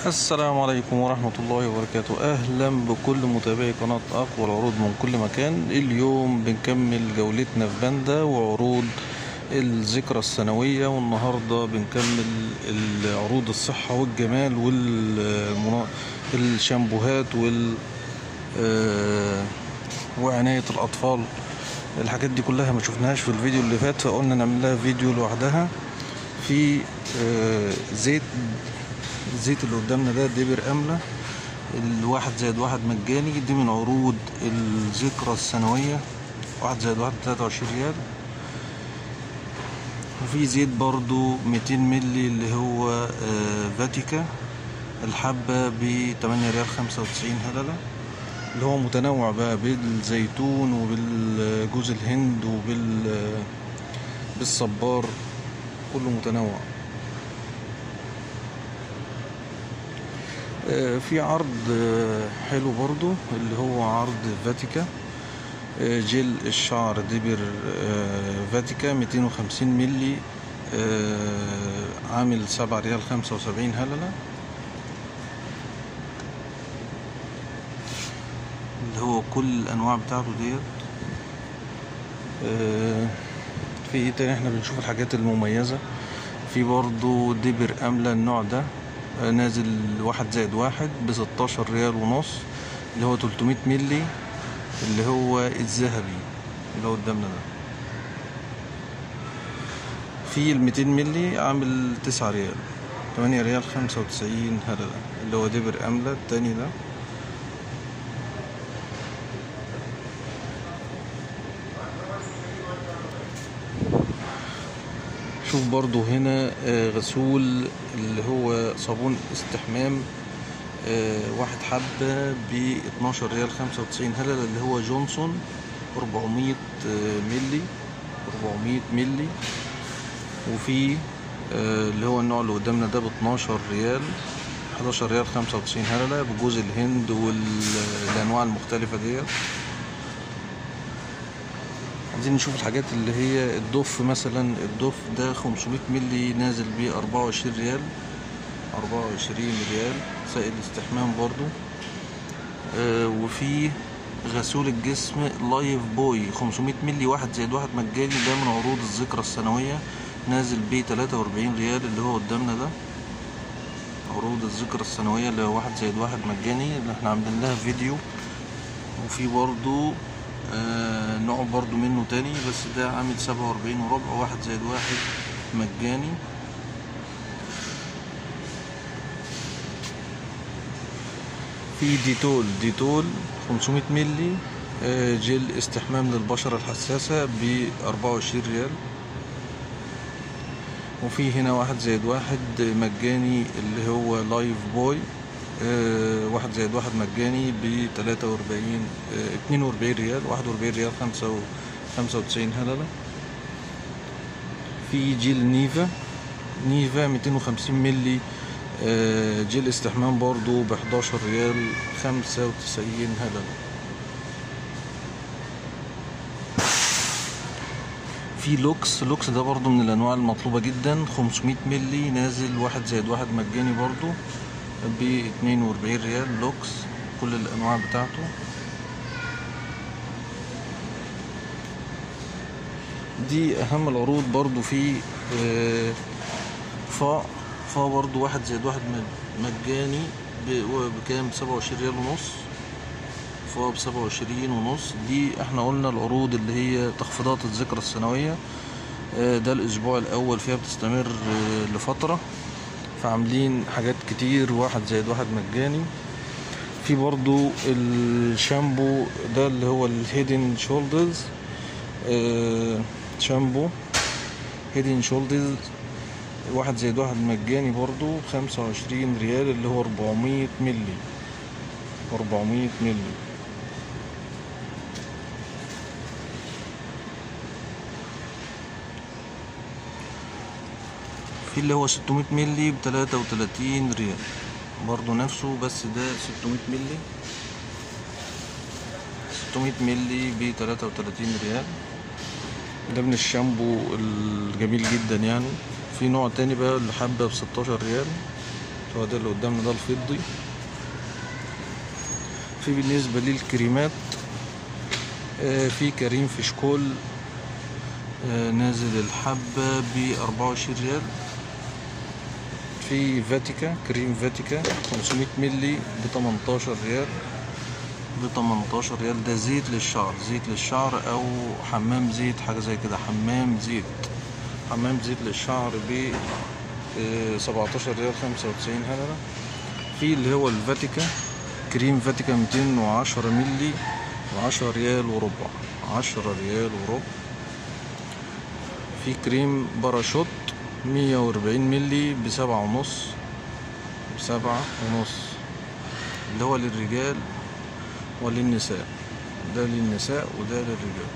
السلام عليكم ورحمة الله وبركاته أهلا بكل متابعي قناة أقوى العروض من كل مكان اليوم بنكمل جولتنا في باندا وعروض الذكرى السنوية والنهاردة بنكمل العروض الصحة والجمال والشامبوهات وال آه، وعناية الأطفال الحاجات دي كلها ما شفناهاش في الفيديو اللي فات فقلنا نعمل لها فيديو لوحدها في آه، زيت الزيت اللي قدامنا ده دبر أملة الواحد زائد واحد مجاني دي من عروض الذكرى السنوية واحد زائد واحد تلاتة وعشرين ريال وفي زيت برضو ميتين ملي اللي هو آه، فاتيكا الحبة بتمانية ريال خمسة وتسعين هللة اللي هو متنوع بقى بالزيتون وبالجوز الهند وبال بالصبار كله متنوع آه، في عرض آه، حلو برضو اللي هو عرض فاتيكا آه، جل الشعر دبر آه، فاتيكا 250 ملي آه، عامل سبعة ريال خمسة وسبعين هللة اللي هو كل الأنواع بتاعته ديت آه، في ايه تاني احنا بنشوف الحاجات المميزة في برضو دبر أملة النوع ده آه، نازل واحد زائد واحد بستاشر ريال ونص اللي هو تلتمية ملي اللي هو الذهبي اللي هو قدامنا ده في الميتين ملي عامل تسعة ريال تمانية ريال خمسة وتسعين هللة اللي هو دبر أملة التاني ده شوف برضو هنا آه، غسول اللي هو صابون استحمام آه، واحد حبة ب 12 ريال 95 هللة اللي هو جونسون 400 آه، ملي 400 ملي وفي آه، اللي هو النوع اللي قدامنا ده ب 12 ريال 11 ريال 95 هللة بجوز الهند والأنواع المختلفة ديت عايزين نشوف الحاجات اللي هي الضف مثلا الضف ده 500 ملي نازل ب 24 ريال 24 ريال سائل استحمام برضو آه وفي غسول الجسم لايف بوي 500 ملي واحد زائد واحد مجاني ده من عروض الذكرى السنوية نازل ب 43 ريال اللي هو قدامنا ده عروض الذكرى السنوية اللي هو واحد زائد واحد مجاني اللي احنا عاملين لها فيديو وفي برضو آه نوع برضو منه تاني بس ده عامل سبعة وأربعين وربع واحد زائد واحد مجاني في ديتول ديتول 500 ملي آه، جل استحمام للبشرة الحساسة ب 24 ريال وفي هنا واحد زائد واحد مجاني اللي هو لايف بوي آه، واحد زائد واحد مجاني ب 43 آه، 42 ريال 41 ريال 5 و 95 هللة في جيل نيفا نيفا 250 ملي آه، جيل استحمام برضو ب 11 ريال 95 هللة في لوكس لوكس ده برضو من الانواع المطلوبة جدا 500 ملي نازل واحد زائد واحد مجاني برضو ب 42 ريال لوكس كل الانواع بتاعته دي اهم العروض برضو في آه، فاء فاء برضو واحد زائد واحد مج- مجاني ب- بكام بسبعة وعشرين ريال ونص فاء بسبعة وعشرين ونص دي احنا قلنا العروض اللي هي تخفيضات الذكرى السنوية آه، ده الاسبوع الاول فيها بتستمر آه، لفترة فعاملين حاجات كتير واحد زائد واحد مجاني في برضو الشامبو ده اللي هو الهيدن شولدرز شامبو هيدن شولدرز واحد زائد واحد مجاني برضو خمسة وعشرين ريال اللي هو أربعمية ملي أربعمية ملي في اللي هو ستمية ملي بتلاتة وتلاتين ريال برضو نفسه بس ده ستمية ملي ستمية ملي بتلاتة وتلاتين ريال ده من الشامبو الجميل جدا يعني في نوع تاني بقى الحبة بستاشر ريال هو ده اللي قدامنا ده الفضي في بالنسبة للكريمات آه، في كريم فشكول آه، نازل الحبة بأربعة وعشرين ريال في فاتيكا كريم فاتيكا 500 ملي بتمنتاشر ريال بتمنتاشر ريال ده زيت للشعر زيت للشعر أو حمام زيت حاجة زي كده حمام زيت حمام زيت للشعر ب سبعتاشر ريال خمسة وتسعين هللة في اللي هو الفاتيكا كريم فاتيكا ميتين وعشرة ملي بعشرة ريال وربع عشرة ريال وربع في كريم باراشوت مية وأربعين ملي بسبعة ونص بسبعة ونص اللي هو للرجال وللنساء ده للنساء وده للرجال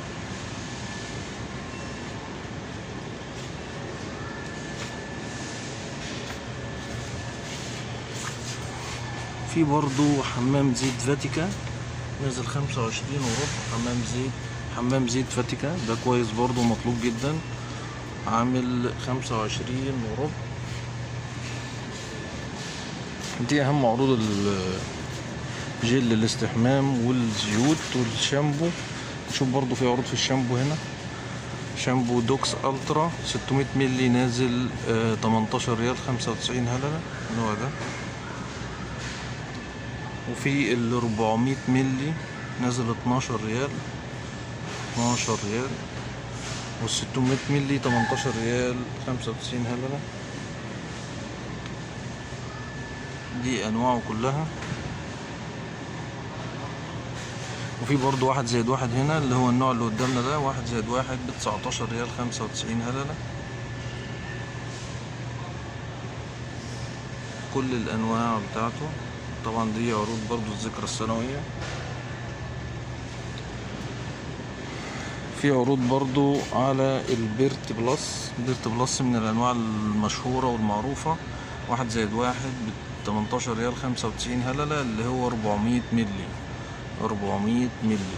في برضو حمام زيت فاتيكا نزل خمسة وعشرين وربع حمام زيت حمام زيت فاتيكا ده كويس برضو مطلوب جدا عامل خمسة وعشرين وربع دي أهم عروض ال- جل الاستحمام والزيوت والشامبو نشوف برضو في عروض في الشامبو هنا شامبو دوكس الترا 600 ملي نازل آه 18 ريال 95 هللة النوع ده وفي ال 400 ملي نازل 12 ريال 12 ريال وال 600 ملي 18 ريال 95 هللة دي انواعه كلها وفي برضو واحد زائد واحد هنا اللي هو النوع اللي قدامنا ده واحد زائد واحد بتسعتاشر ريال خمسة وتسعين هللة كل الأنواع بتاعته طبعا دي عروض برضو الذكرى السنوية في عروض برضو على البيرت بلس بيرت بلس من الأنواع المشهورة والمعروفة واحد زائد واحد بتمنتاشر ريال خمسة وتسعين هللة اللي هو أربعمية ملي أربعمية ملي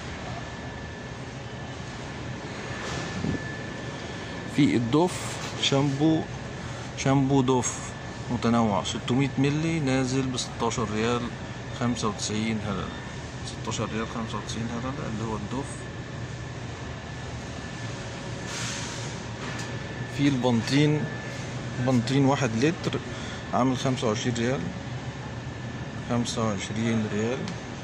في الدوف شامبو شامبو دوف متنوع 600 ملي نازل بستاشر ريال خمسة وتسعين هللة ستاشر ريال خمسة وتسعين هللة اللي هو الدوف في البنطين بنطين واحد لتر عامل خمسة وعشرين ريال خمسة وعشرين ريال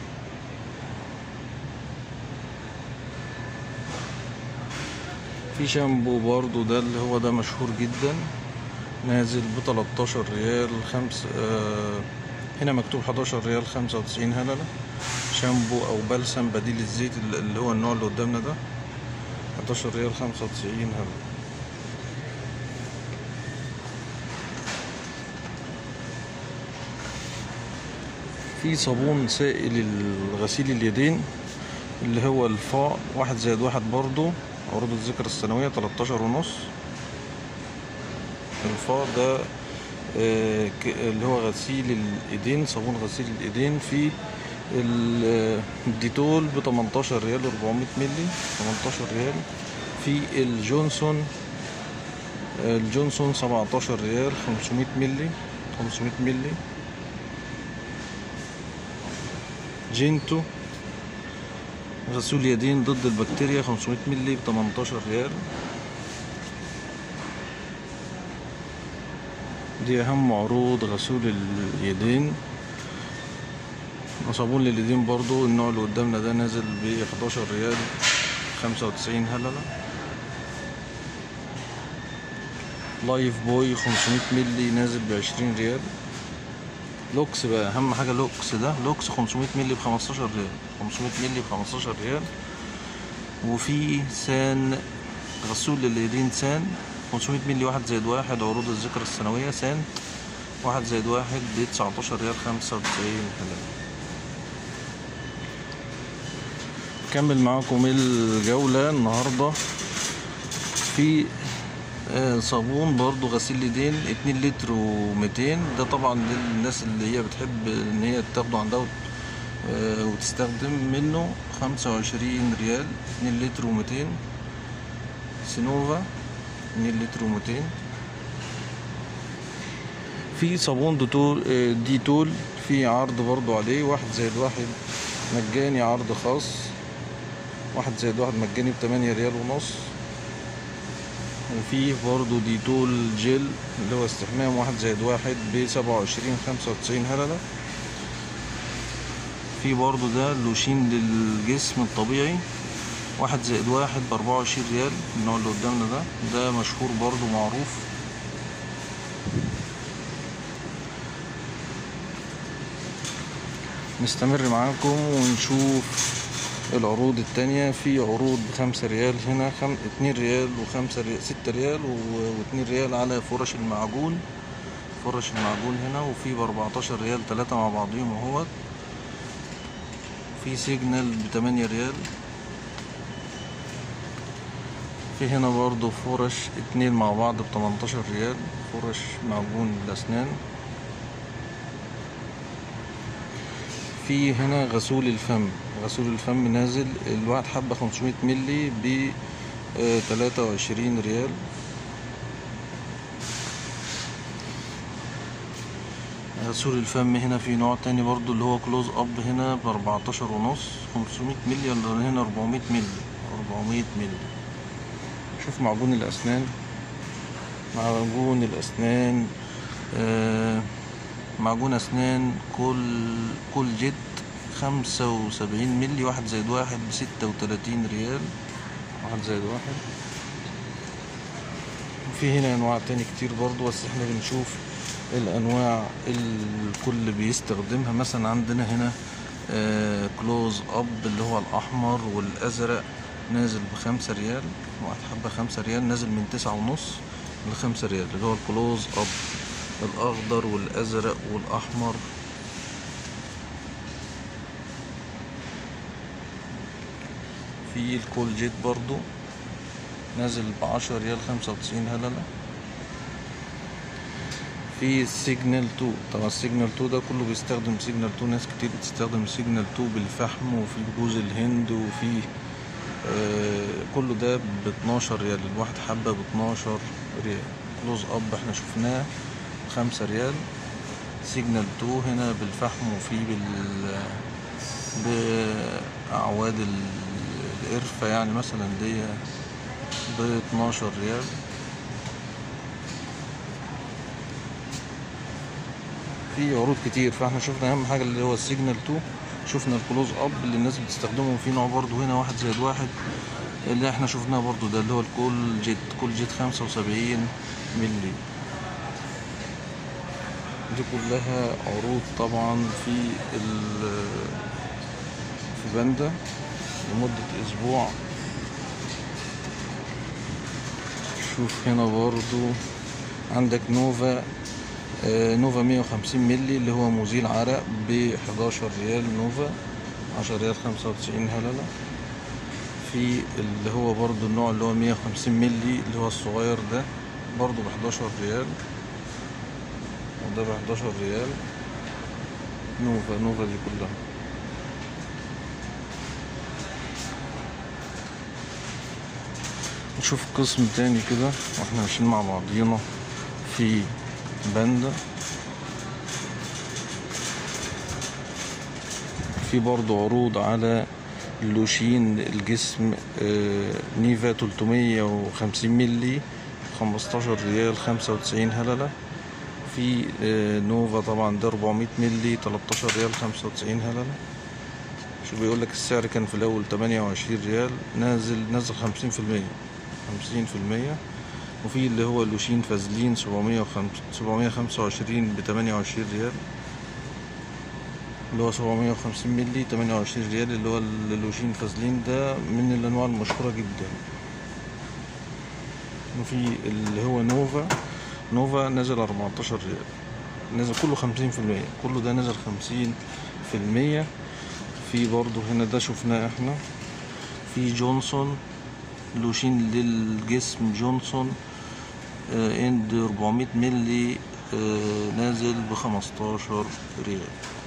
في شامبو برضو ده اللي هو ده مشهور جدا نازل بتلاتاشر ريال خمس آه هنا مكتوب حداشر ريال خمسة وتسعين هللة شامبو أو بلسم بديل الزيت اللي اللي هو النوع اللي قدامنا ده حداشر ريال خمسة وتسعين هللة في صابون سائل الغسيل اليدين اللي هو الفاء واحد زائد واحد برضو عروض الذكرى السنوية تلاتاشر ونص الفاء ده آه، ك- اللي هو غسيل الايدين صابون غسيل الايدين في ال- آه، الديتول ب 18 ريال 400 ملي 18 ريال في الجونسون آه، الجونسون 17 ريال 500 ملي 500 ملي جينتو غسول يدين ضد البكتيريا 500 ملي ب 18 ريال دي أهم عروض غسول اليدين وصابون لليدين برضو النوع اللي قدامنا ده نازل ب 11 ريال 95 هللة لايف بوي 500 ملي نازل ب 20 ريال لوكس بقى اهم حاجه لوكس ده لوكس 500 مللي ب 15 ريال 500 مللي ب 15 ريال وفي سان غسول لليدين سان 500 مللي واحد زائد واحد عروض الذكرى السنويه سان واحد زائد واحد ب 19 ريال 95 هللة كمل معاكم الجولة النهاردة في آه، صابون برضو غسيل يدين اتنين لتر وميتين ده طبعا للناس اللي هي بتحب ان هي تاخده عندها وت- آه، وتستخدم منه خمسة وعشرين ريال اتنين لتر وميتين سينوفا اتنين لتر وميتين في صابون دوتول آه، ديتول في عرض برضو عليه واحد زائد واحد مجاني عرض خاص واحد زائد واحد مجاني بتمانية ريال ونص وفي برضو ديتول جل اللي هو استحمام واحد زائد واحد بسبعة وعشرين خمسة وتسعين هللة في برضو ده لوشين للجسم الطبيعي واحد زائد واحد بأربعة وعشرين ريال النوع اللي قدامنا ده ده مشهور برضو معروف نستمر معاكم ونشوف العروض التانية في عروض بخمسة ريال هنا خم... اتنين ريال وخمسة ريال ستة ريال و... واتنين ريال على فرش المعجون فرش المعجون هنا وفي بأربعتاشر ريال تلاتة مع بعضهم اهوت في سيجنال بتمانية ريال في هنا برضو فرش اتنين مع بعض بتمنتاشر ريال فرش معجون الأسنان في هنا غسول الفم غسول الفم نازل الواحد حبة 500 ملي ب 23 ريال غسول الفم هنا في نوع تاني برضو اللي هو كلوز اب هنا ب 14 ونص 500 ملي ولا هنا 400 ملي 400 ملي شوف معجون الاسنان معجون الاسنان آه معجون اسنان كل كل جد خمسة وسبعين ملي واحد زائد واحد بستة وتلاتين ريال واحد زائد واحد وفي هنا انواع تاني كتير برضو بس احنا بنشوف الانواع الكل بيستخدمها مثلا عندنا هنا آه كلوز اب اللي هو الاحمر والازرق نازل بخمسة ريال واحد حبة خمسة ريال نازل من تسعة ونص لخمسة ريال اللي هو الكلوز اب الاخضر والازرق والاحمر في الكولجيت برضو نازل بعشرة ريال خمسة وتسعين هللة في السيجنال 2 طبعا السيجنال 2 ده كله بيستخدم سيجنال 2 ناس كتير بتستخدم سيجنال 2 بالفحم وفي جوز الهند وفي آه كله ده ب 12 ريال الواحد حبة ب 12 ريال كلوز اب احنا شفناه خمسة ريال سيجنال 2 هنا بالفحم وفي بال بأعواد القرفة يعني مثلا دي ب 12 ريال في عروض كتير فاحنا شفنا اهم حاجة اللي هو السيجنال 2 شفنا الكلوز اب اللي الناس بتستخدمه في نوع برضو هنا واحد زائد واحد اللي احنا شفناه برضو ده اللي هو الكول جيت كول جيت خمسة وسبعين ملي دي كلها عروض طبعا في ال في باندا لمدة أسبوع شوف هنا برضو عندك نوفا آه نوفا مية وخمسين ملي اللي هو مزيل عرق بحداشر ريال نوفا عشرة ريال خمسة وتسعين هللة في اللي هو برضو النوع اللي هو مية وخمسين ملي اللي هو الصغير ده برضو بحداشر ريال وده بحداشر ريال نوفا نوفا دي كلها نشوف قسم تاني كده واحنا ماشيين مع بعضينا في باندا في برضو عروض على اللوشين الجسم آه نيفا 350 ملي 15 ريال 95 هللة في آه نوفا طبعا ده 400 ملي 13 ريال 95 هللة شو بيقول لك السعر كان في الاول 28 ريال نازل نازل 50% خمسين في المية وفي اللي هو لوشين فازلين سبعمية خمسة وعشرين بتمانية وعشرين ريال اللي هو سبعمية وخمسين ملي تمانية وعشرين ريال اللي هو اللوشين فازلين ده من الأنواع المشهورة جدا وفي اللي هو نوفا نوفا نزل أربعتاشر ريال نزل كله خمسين في المية كله ده نزل خمسين في المية في برضو هنا ده شفناه احنا في جونسون لوشين للجسم جونسون آه اند 400 ملي آه نازل بخمستاشر ريال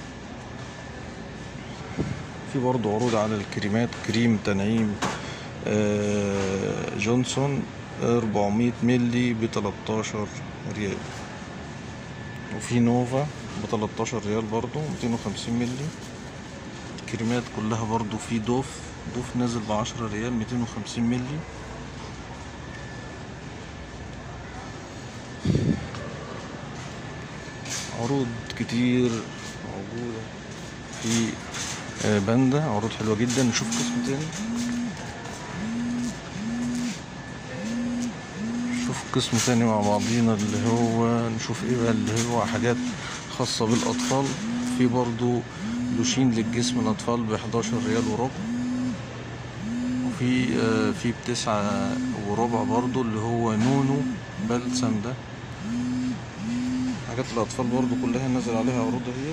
في برضو عروض على الكريمات كريم تنعيم آه جونسون 400 ملي بتلاتاشر ريال وفي نوفا ب 13 ريال برضو 250 ملي كريمات كلها برضو في دوف دوف نازل ب 10 ريال 250 ملي عروض كتير موجودة في آه، باندا عروض حلوة جدا نشوف قسم تاني نشوف قسم تاني مع بعضينا اللي هو نشوف ايه بقى اللي هو حاجات خاصة بالأطفال في برضو لوشين للجسم الأطفال ب 11 ريال وربع وفي آه، في بتسعة وربع برضو اللي هو نونو بلسم ده حاجات الأطفال برضو كلها نازل عليها عروض اهي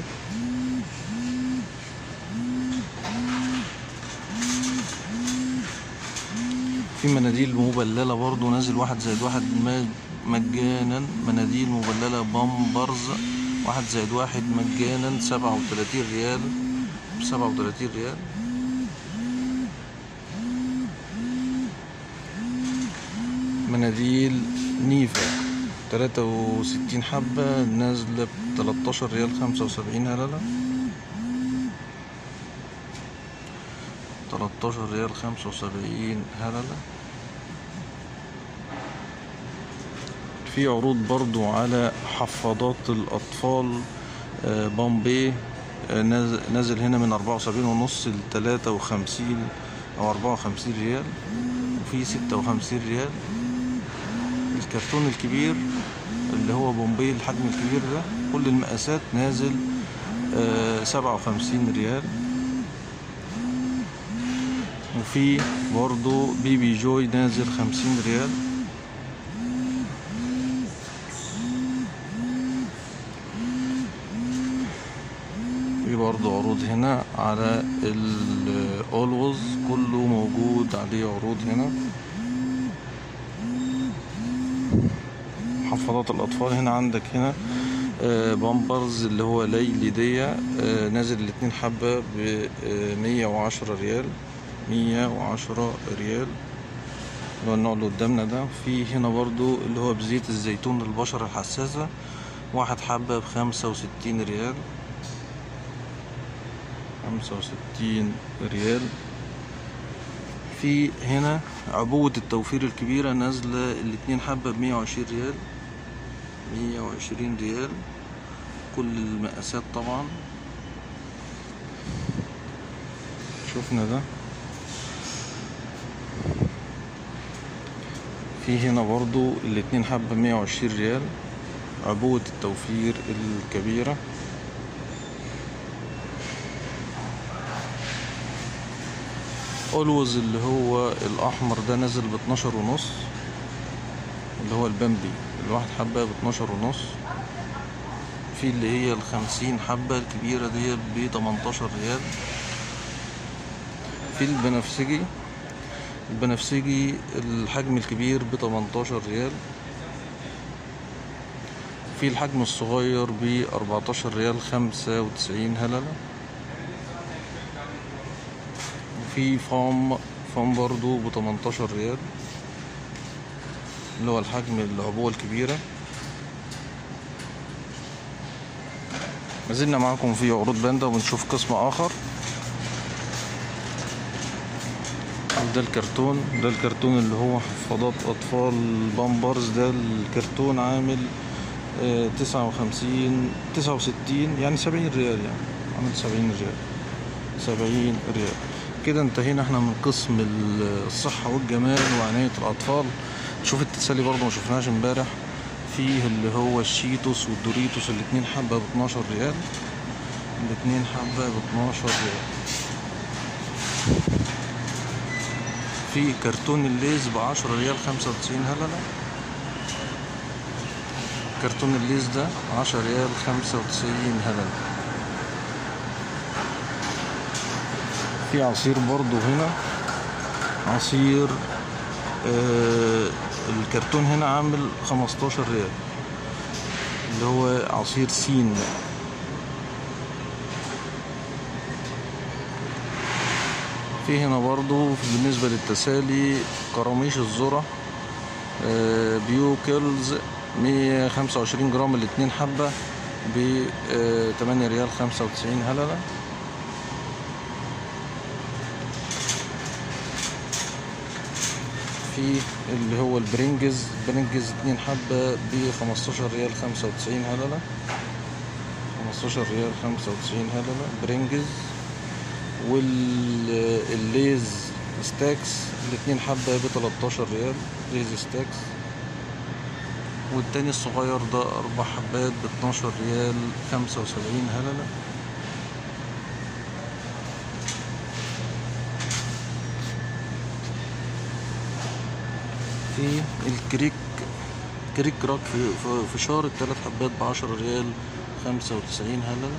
في مناديل مبللة برضو نازل واحد زائد واحد ما- مجانا مناديل مبللة بامبرز واحد زائد واحد مجانا سبعة وتلاتين ريال بسبعة وتلاتين ريال مناديل نيفا تلاتة وستين حبة نازلة بتلاتاشر ريال خمسة وسبعين هللة تلاتاشر ريال خمسة وسبعين هللة في عروض برضو على حفاضات الأطفال آه، بامبي آه، نازل- نازل هنا من أربعة وسبعين ونص لتلاتة وخمسين أو أربعة وخمسين ريال وفي ستة وخمسين ريال الكرتون الكبير اللي هو بومبي الحجم الكبير ده كل المقاسات نازل سبعة وخمسين ريال وفي برضو بيبي جوي نازل خمسين ريال في برضو عروض هنا على الاولوز كله موجود عليه عروض هنا حفاضات الأطفال هنا عندك هنا آه، بامبرز اللي هو ليلي دي آه، نازل الاتنين حبة ب مية وعشرة ريال مية وعشرة ريال اللي هو النوع اللي قدامنا ده في هنا برضو اللي هو بزيت الزيتون للبشرة الحساسة واحد حبة بخمسة وستين ريال خمسة وستين ريال في هنا عبوة التوفير الكبيرة نازلة الاتنين حبة بمية وعشرين ريال مية وعشرين ريال كل المقاسات طبعا شوفنا ده في هنا برضو الاتنين حبة مية وعشرين ريال عبوة التوفير الكبيرة اولوز اللي هو الاحمر ده نازل ب 12 ونص اللي هو البامبي الواحد حبة ب 12 ونص في اللي هي الخمسين حبة الكبيرة دي ب 18 ريال في البنفسجي البنفسجي الحجم الكبير ب 18 ريال في الحجم الصغير ب 14 ريال 95 هللة وفي فام فام برضو ب 18 ريال اللي هو الحجم العبوة الكبيرة ما زلنا معاكم في عروض باندا وبنشوف قسم آخر ده الكرتون ده الكرتون اللي هو حفاضات أطفال بامبرز ده الكرتون عامل تسعة وخمسين تسعة وستين يعني سبعين ريال يعني عامل سبعين ريال سبعين ريال كده انتهينا احنا من قسم الصحة والجمال وعناية الأطفال شوف التسالي برضه ما شفناهاش امبارح فيه اللي هو الشيتوس والدوريتوس الاتنين حبة ب 12 ريال الاتنين حبة ب 12 ريال في كرتون الليز ب 10 ريال 95 هللة كرتون الليز ده 10 ريال 95 هللة في عصير برضو هنا عصير آه الكرتون هنا عامل 15 ريال اللي هو عصير سين في هنا برضو بالنسبة للتسالي قراميش الذرة آه بيوكلز 125 جرام الاتنين حبة ب 8 ريال 95 هللة في اللي هو البرنجز برنجز اتنين حبة ب 15 ريال 95 هللة 15 ريال 95 هللة برنجز والليز ستاكس الاتنين حبة ب 13 ريال ليز ستاكس والتاني الصغير ده أربع حبات ب 12 ريال 75 هللة في الكريك كريك راك في في- في شهر التلات حبات بعشرة ريال خمسة وتسعين هللة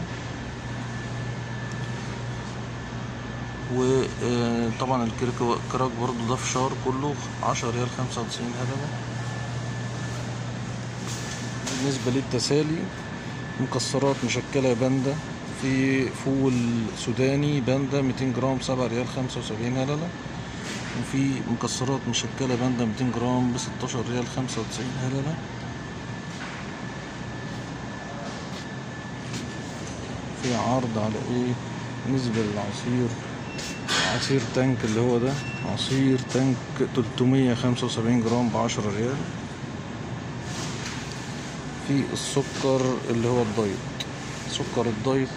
وطبعا الكريك كراك برضو ده في شهر كله عشرة ريال خمسة وتسعين هللة بالنسبة للتسالي مكسرات مشكلة باندا في فول سوداني باندا 200 جرام 7 ريال 75 هللة وفي مكسرات مشكلة باندا 200 جرام ب 16 ريال 95 هللة في عرض على ايه بالنسبة للعصير عصير تانك اللي هو ده عصير تانك 375 جرام ب 10 ريال في السكر اللي هو الدايت سكر الدايت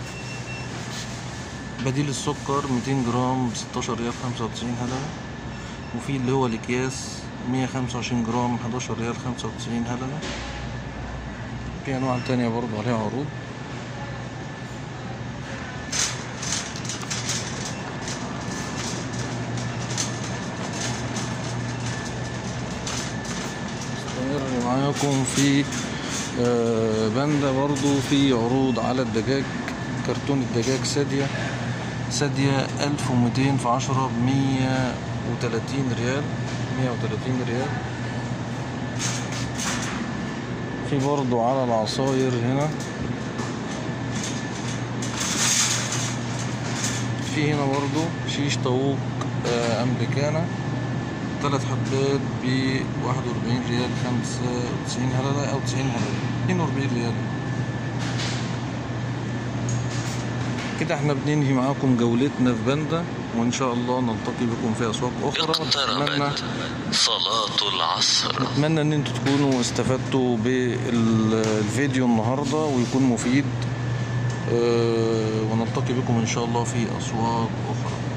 بديل السكر 200 جرام ب 16 ريال 95 هللة وفي اللي هو الاكياس 125 جرام 11 ريال 95 هللة في انواع تانية برضو عليها عروض استمر معاكم في آه، باندا برضو في عروض على الدجاج كرتون الدجاج سادية سادية 1200 في 10 ب 130 ريال 130 ريال في برضو على العصاير هنا في هنا برضو شيش طاووق آه، أمريكانا تلات حبات ب 41 ريال 95 هللة أو 90 هللة 42 ريال كده احنا بننهي معاكم جولتنا في باندا وإن شاء الله نلتقي بكم في أسواق أخرى نتمنى اقتربت صلاة العصر اتمنى ان انتوا تكونوا استفدتوا بالفيديو النهارده ويكون مفيد آه، ونلتقي بكم ان شاء الله في اسواق اخرى